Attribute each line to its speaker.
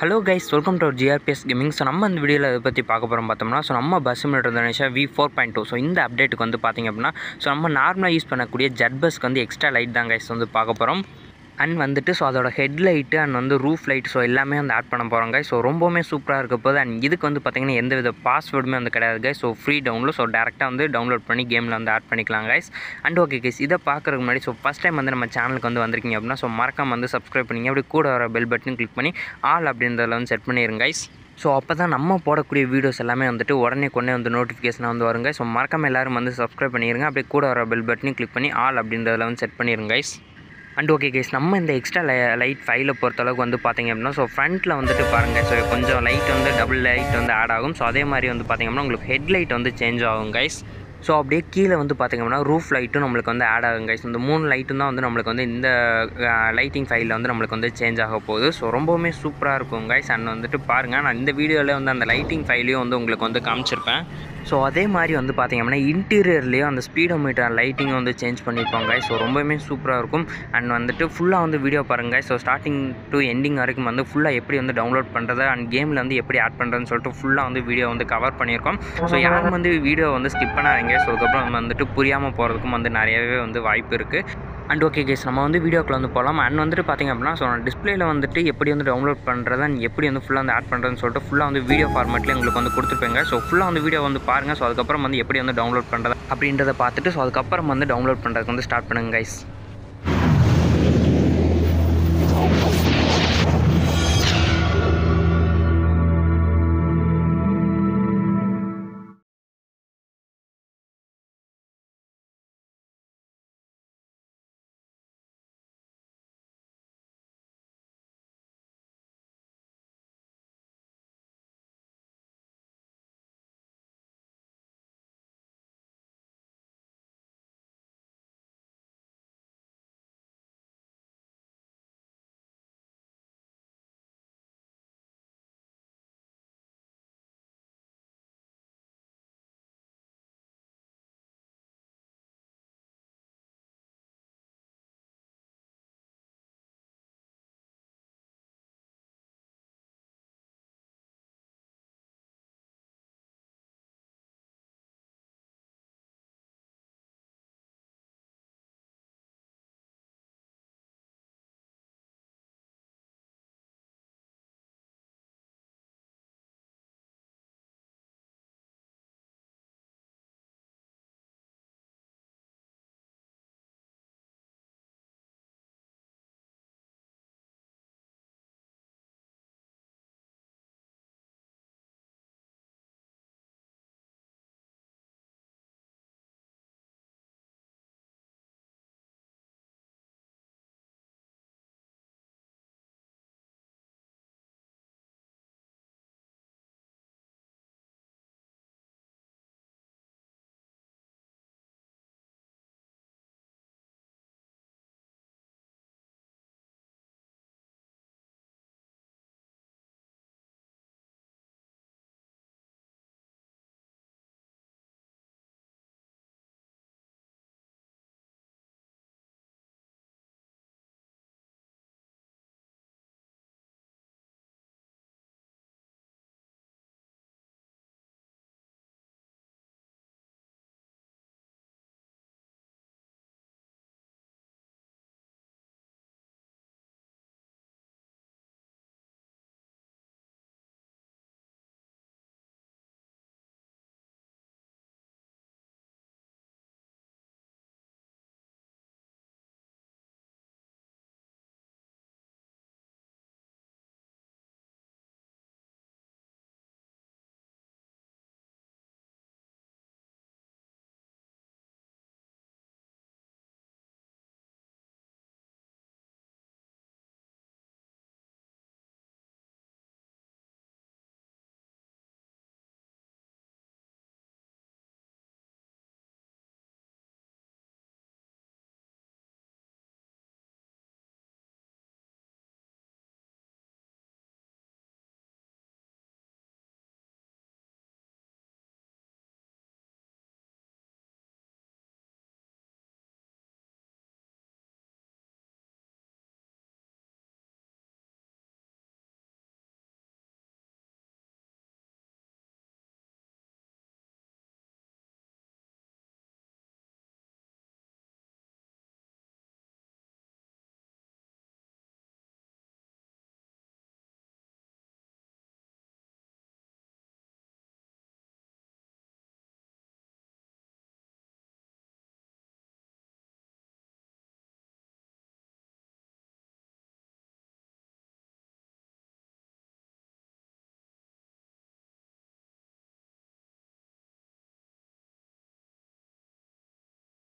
Speaker 1: hello guys welcome to GRPS gaming so நம்ம இந்த வீடியோவில் இதை பற்றி பார்க்க போகிறோம் பார்த்தோம்னா ஸோ நம்ம பஸ் சிமுலேட்டர் தனேஷா V four point two so இந்த அப்டேட்டுக்கு வந்து பார்த்திங்க அப்படின்னா ஸோ நம்ம நார்மலாக யூஸ் பண்ணக்கூடிய ஜெட் பஸ்க்கு வந்து எக்ஸ்ட்ரா லைட் தான் கைஸ் வந்து பார்க்க போகிறோம் அண்ட் வந்துட்டு ஸோ அதோட ஹெட் லைட்டு அண்ட் வந்து ரூஃப் லைட் ஸோ எல்லாமே வந்து ஆட் பண்ண போகிறோம் ஸோ ரொம்பவுமே சூப்பராக இருக்க போது அண்ட் இதுக்கு வந்து பார்த்திங்கன்னா எந்த வித பாஸ்வேர்டுமே வந்து கிடையாது guys so free download so டேரெக்டாக வந்து டவுன்லோட் பண்ணி கேமில் வந்து ஆட் பண்ணிக்கலாம் guys அண்ட் ஓகே கைஸ் இதை பார்க்குறதுக்கு முன்னாடி ஸோ ஃபஸ்ட் டைம் வந்து நம்ம சேனலுக்கு வந்து வந்திருக்கீங்க அப்படின்னா ஸோ மறக்காம வந்து சப்ஸ்கிரைப் பண்ணிங்க அப்படி கூட வர பெல் பட்டன் கிளிக் பண்ணி ஆல் அப்படின்றதில் வந்து செட் பண்ணிடுங்க guys ஸோ அப்போ தான் நம்ம போடக்கூடிய வீடியோஸ் எல்லாமே வந்துட்டு உடனே கொண்டே வந்து நோட்டிஃபிகேஷனாக வந்து வருங்க ஸோ மறக்காம எல்லாரும் வந்து சப்ஸ்கிரைப் பண்ணிடுங்க அப்படியே கூட வர பெல் பட்டனையும் கிளிக் பண்ணி ஆல் அப்படின்றதில் வந்து செட் பண்ணிடுங்க guys அண்ட் ஓகே கேஸ் நம்ம இந்த எக்ஸ்ட்ரா லை லைட் ஃபைலை பொறுத்தளவுக்கு வந்து பார்த்திங்க அப்படின்னா ஸோ ஃப்ரண்ட்டில் வந்துட்டு பாருங்கள் ஸோ கொஞ்சம் லைட் வந்து டபுள் லைட் வந்து ஆட் ஆகும் ஸோ அதே மாதிரி வந்து பார்த்திங்க அப்படின்னா உங்களுக்கு ஹெட் லைட் வந்து சேஞ்ச் ஆகும் கைஸ் ஸோ அப்படியே கீழே வந்து பார்த்திங்க அப்படின்னா ரூஃப் லைட்டும் நம்மளுக்கு வந்து ஆட் ஆகும் கைஸ் இந்த மூணு லைட்டும் தான் வந்து நம்மளுக்கு வந்து இந்த லைட்டிங் ஃபைலில் வந்து நம்மளுக்கு வந்து சேஞ்ச் ஆக போகுது ஸோ ரொம்பவுமே சூப்பராக இருக்கும் கைஸ் அண்ட் வந்துட்டு பாருங்கள் நான் இந்த வீடியோவில் வந்து அந்த லைட்டிங் ஃபைலையும் வந்து உங்களுக்கு வந்து காமிச்சிருப்பேன் ஸோ அதே மாதிரி வந்து பார்த்திங்க அப்படின்னா இன்டீரியர்லேயும் அந்த ஸ்பீடோமீட்டர் லைட்டிங் வந்து சேஞ்ச் பண்ணியிருப்பாங்க ஸோ ரொம்பவுமே சூப்பராக இருக்கும் அண்ட் வந்துட்டு ஃபுல்லாக வந்து வீடியோ பாருங்கள் ஸோ ஸ்டார்டிங் டு எண்டிங் வரைக்கும் வந்து ஃபுல்லாக எப்படி வந்து டவுன்லோட் பண்ணுறது அண்ட் கேமில் வந்து எப்படி ஆட் பண்ணுறதுன்னு சொல்லிட்டு ஃபுல்லாக வந்து வீடியோ வந்து கவர் பண்ணியிருக்கோம் ஸோ யாரும் வந்து வீடியோ வந்து ஸ்கிப் பண்ணாதீங்க ஸோ அதுக்கப்புறம் வந்துட்டு புரியாமல் போகிறதுக்கும் வந்து நிறையவே வந்து வாய்ப்பு இருக்குது அண்ட் ஓகே கேஸ் நம்ம வந்து வீடியோக்குள்ள வந்து போகலாம் அண்ட் வந்துட்டு பார்த்திங்க அப்படின்னா ஸோ டிஸ்பிளேல வந்துட்டு எப்படி வந்து டவுன்லோட் பண்ணுறது அண்ட் எப்படி வந்து ஃபுல்லாக வந்து ஆட் பண்ணுறதுன்னு சொல்லிட்டு ஃபுல்லாக வந்து வீடியோ ஃபார்மேட்டில் உங்களுக்கு வந்து கொடுத்துருப்பேங்க ஸோ ஃபுல்லாக வந்து வீடியோ வந்து பாருங்கள் ஸோ அதுக்கப்புறம் வந்து எப்படி வந்து டவுன்லோட் பண்ணுறது அப்படின்றத பார்த்துட்டு ஸோ அதுக்கப்புறம் வந்து டவுன்லோட் பண்ணுறதுக்கு வந்து ஸ்டார்ட் பண்ணுங்க கைஸ்